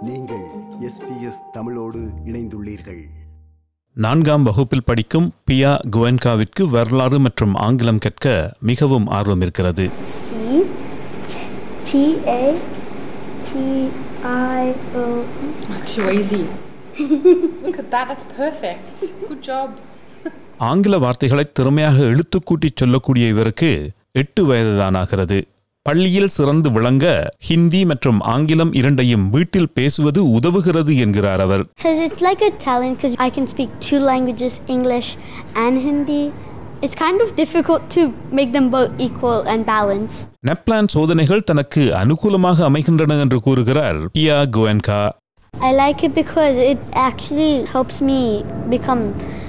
நீங்கள் எஸ்பிஎஸ் தமிழோடு இணைந்துள்ளீர்கள் நான்காம் வகுப்பில் படிக்கும் பியா குவென்காவிற்கு வரலாறு மற்றும் ஆங்கிலம் கற்க மிகவும் ஆர்வம் இருக்கிறது C T A T I O. Oh, too easy. Look at that, that's perfect. Good job. ஆங்கில வார்த்தைகளை திறமையாக எழுத்துக்கூட்டிச் சொல்லக்கூடிய இவருக்கு எட்டு வயதுதான் ஆகிறது பள்ளியில் சிறந்து விளங்க ஹிந்தி மற்றும் ஆங்கிலம் இரண்டையும் வீட்டில் பேசுவது உதவுகிறது என்கிறார் அவர் Because it's like a talent because I can speak two languages, English and Hindi. It's kind of difficult to make them both equal and balanced. நெப்லான் சோதனைகள் தனக்கு அனுகூலமாக அமைகின்றன என்று கூறுகிறார் பியா குவென்கா I like it because it actually helps me become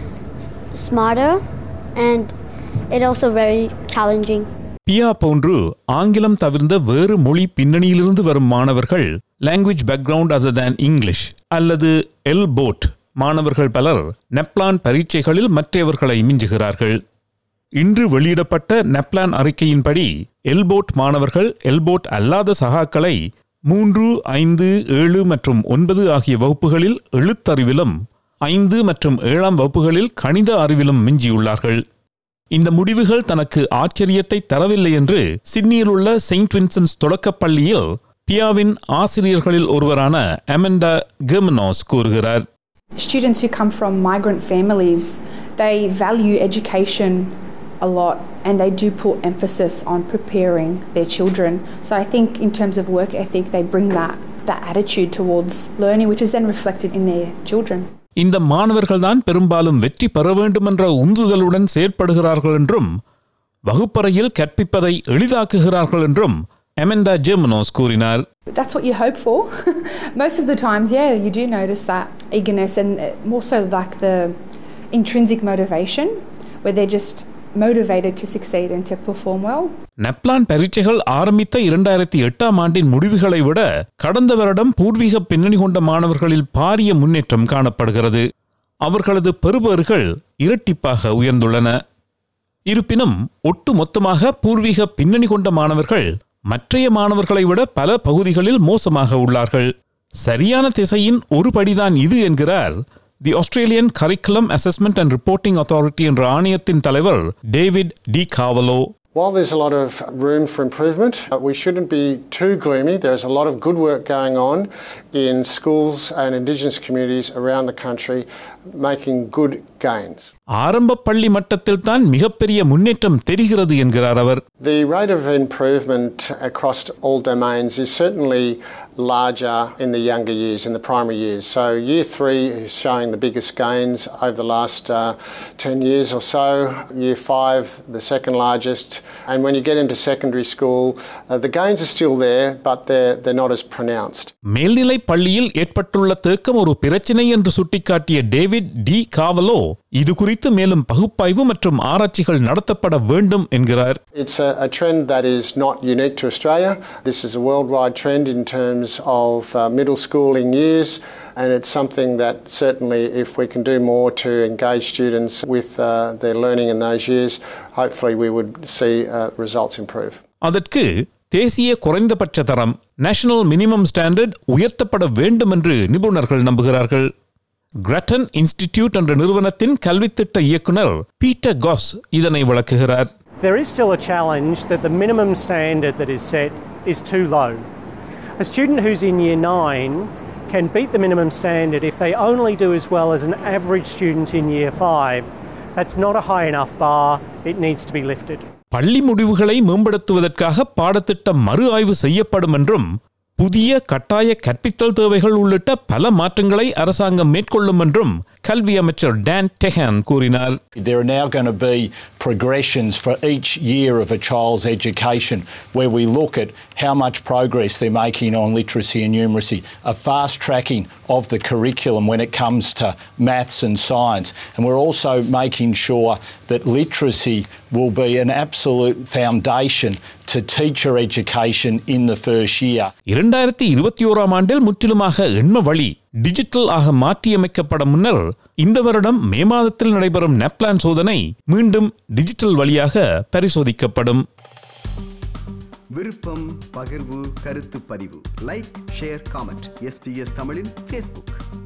smarter and it also very challenging. பியா போன்று ஆங்கிலம் தவிர்ந்த வேறு மொழி பின்னணியிலிருந்து வரும் மாணவர்கள் language background other than English அல்லது எல் போட் மாணவர்கள் பலர் நெப்லான் பரீட்சைகளில் மற்றவர்களை மிஞ்சுகிறார்கள் இன்று வெளியிடப்பட்ட நெப்லான் அறிக்கையின்படி எல்போட் மாணவர்கள் எல்போட் அல்லாத சகாக்களை மூன்று ஐந்து ஏழு மற்றும் ஒன்பது ஆகிய வகுப்புகளில் எழுத்தறிவிலும் ஐந்து மற்றும் ஏழாம் வகுப்புகளில் கணித அறிவிலும் மிஞ்சியுள்ளார்கள் இந்த முடிவுகள் தனக்கு ஆச்சரியத்தை தரவில்லை என்று சிட்னியில் உள்ள செயின்ட் வின்சென்ட்ஸ் தொடக்கப் பள்ளியில் பியாவின் ஆசிரியர்களில் ஒருவரான அமெண்டா கெர்மனோஸ் கூறுகிறார் Students who come from migrant families, they value education a lot and they do put emphasis on preparing their children. So I think in terms of work ethic, they bring that, that attitude towards learning, which is then reflected in their children. இந்த மாணவர்கள்தான் பெரும்பாலும் வெற்றி பெற வேண்டுமென்ற உந்துதலுடன் செயற்படுகிறார்கள் என்றும் வகுப்பறையில் கற்பிப்பதை எளிதாக்குகிறார்கள் என்றும் அமெண்டா ஜெர்மனோஸ் கூறினார் That's what you hope for. Most of the times, yeah, you do notice that eagerness and uh, more so like the intrinsic motivation where they're just motivated to succeed and to perform well. நெப்லான் பரீட்சைகள் ஆரம்பித்த இரண்டாயிரத்தி எட்டாம் ஆண்டின் முடிவுகளை விட கடந்த வருடம் பூர்வீக பின்னணி கொண்ட மாணவர்களில் பாரிய முன்னேற்றம் காணப்படுகிறது அவர்களது பெறுபேறுகள் இரட்டிப்பாக உயர்ந்துள்ளன இருப்பினும் ஒட்டு மொத்தமாக பூர்வீக பின்னணி கொண்ட மாணவர்கள் மற்றைய மாணவர்களை விட பல பகுதிகளில் மோசமாக உள்ளார்கள் சரியான திசையின் ஒரு படிதான் இது என்கிறார் the Australian curriculum assessment and reporting authority என்ற ஆணையத்தின் தலைவர் David de Carvalho While there's a lot of room for improvement, uh, we shouldn't be too gloomy. There's a lot of good work going on in schools and Indigenous communities around the country making good gains. ஆரம்ப பள்ளி மட்டத்தில் தான் மிகப்பெரிய முன்னேற்றம் தெரிகிறது என்கிறார் அவர் The rate of improvement across all domains is certainly larger in the younger years, in the primary years. So, year three is showing the biggest gains over the last uh, 10 years or so. Year five, the second largest. And when you get into secondary school, uh, the gains are still there, but they're, they're not as pronounced. மேல்நிலை பள்ளியில் ஏற்பட்டுள்ள தேக்கம் ஒரு பிரச்சினை என்று சுட்டிக்காட்டிய David de காவலோ இது குறித்து மேலும் பகுப்பாய்வு மற்றும் ஆராய்ச்சிகள் நடத்தப்பட வேண்டும் என்கிறார் It's a, a trend that is not unique to Australia. This is a worldwide trend in terms of uh, middle schooling years, and it's something that certainly, if we can do more to engage students with uh, their learning in those years, hopefully we would see uh, results improve. அதற்கு தேசிய குறைந்தபட்ச தரம் national minimum standard உயர்த்தப்பட வேண்டும் என்று நிபுணர்கள் நம்புகிறார்கள் கிரட்டன் institute என்ற நிறுவனத்தின் கல்வித்திட்ட இயக்குனர் பீட்டர் காஸ் இதனை விளக்குகிறார் There is still a challenge that the minimum standard that is set is too low. A student who's in year nine can beat the minimum standard if they only do as well as an average student in year five. That's not a high enough bar, it needs to be lifted. பள்ளி முடிவுகளை மேம்படுத்துவதற்காக பாடத்திட்டம் மறு ஆய்வு செய்யப்படும் என்றும் புதிய கட்டாய கற்பித்தல் தேவைகள் உள்ளிட்ட பல மாற்றங்களை அரசாங்கம் மேற்கொள்ளும் என்றும் கல்வி அமைச்சர் டான் டெஹான் கூறினார் There are now going to be progressions for each year of a child's education where we look at how much progress they're making on literacy and numeracy, a fast tracking of the curriculum when it comes to maths and science. And we're also making sure that literacy will be an absolute foundation to teacher education in the first year. இரண்டாயிரத்தி இருபத்தி ஓராம் ஆண்டில் முற்றிலுமாக எண்ம வழி digital ஆக மாற்றியமைக்கப்பட முன்னர் இந்த வருடம் மே மாதத்தில் நடைபெறும் நெப்லான் சோதனை மீண்டும் டிஜிட்டல் வழியாக பரிசோதிக்கப்படும் விருப்பம் பகிர்வு கருத்து பதிவு லைக் ஷேர் காமெண்ட் எஸ்பிஎஸ் தமிழின் ஃபேஸ்புக்